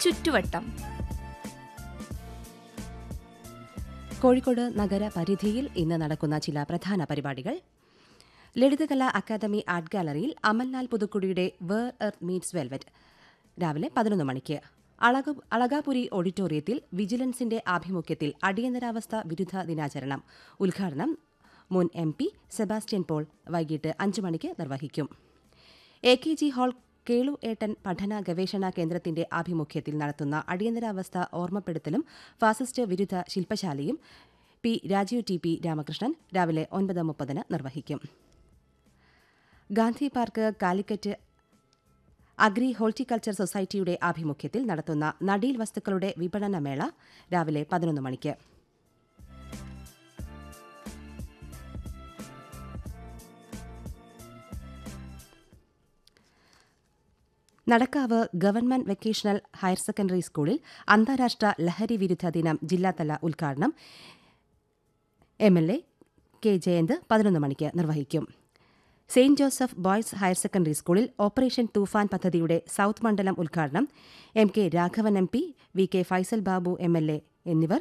ചുറ്റുവട്ടം കോഴിക്കോട് നഗര പരിധിയിൽ ഇന്ന് നടക്കുന്ന ചില പ്രധാന പരിപാടികൾ ലളിതകലാ അക്കാദമി ആർട്ട് ഗാലറിയിൽ അമൽലാൽ പുതുക്കുടിയുടെ വേർ എർത്ത് മീറ്റ്സ് വെൽവെറ്റ് രാവിലെ പതിനൊന്ന് മണിക്ക് അളക അളകാപുരി ഓഡിറ്റോറിയത്തിൽ വിജിലൻസിന്റെ ആഭിമുഖ്യത്തിൽ അടിയന്തരാവസ്ഥ വിരുദ്ധ ദിനാചരണം ഉദ്ഘാടനം മുൻ എം പി സെബാസ്റ്റ്യൻ പോൾ വൈകിട്ട് അഞ്ച് മണിക്ക് നിർവഹിക്കും A K G hall Kelu Ettan പഠന ഗവേഷണ കേന്ദ്രത്തിന്റെ ആഭിമുഖ്യത്തിൽ നടത്തുന്ന അടിയന്തരാവസ്ഥ ഓർമ്മപ്പെടുത്തലും ഫാസിസ്റ്റ് വിരുദ്ധ ശില്പശാലയും P Rajeev T P Ramakrishnan രാവിലെ ഒൻപത് മുപ്പതിന് നിർവഹിക്കും Gandhi park Calicut agri horticulture സൊസൈറ്റിയുടെ ആഭിമുഖ്യത്തിൽ നടത്തുന്ന നടീൽ വസ്തുക്കളുടെ വിപണന മേള രാവിലെ പതിനൊന്ന് മണിക്ക് Nadakkavu government vocational higher secondary സ്കൂളിൽ അന്താരാഷ്ട്ര ലഹരി വിരുദ്ധ ദിനം ജില്ലാതല ഉദ്ഘാടനം M L A K Jayanth പതിനൊന്ന് മണിക്ക് നിർവഹിക്കും saint Joseph boys higher secondary സ്കൂളിൽ ഓപ്പറേഷൻ തൂഫാൻ പദ്ധതിയുടെ സൌത്ത് മണ്ഡലം ഉദ്ഘാടനം M K Raghavan M P V K Faisal Babu M L A എന്നിവർ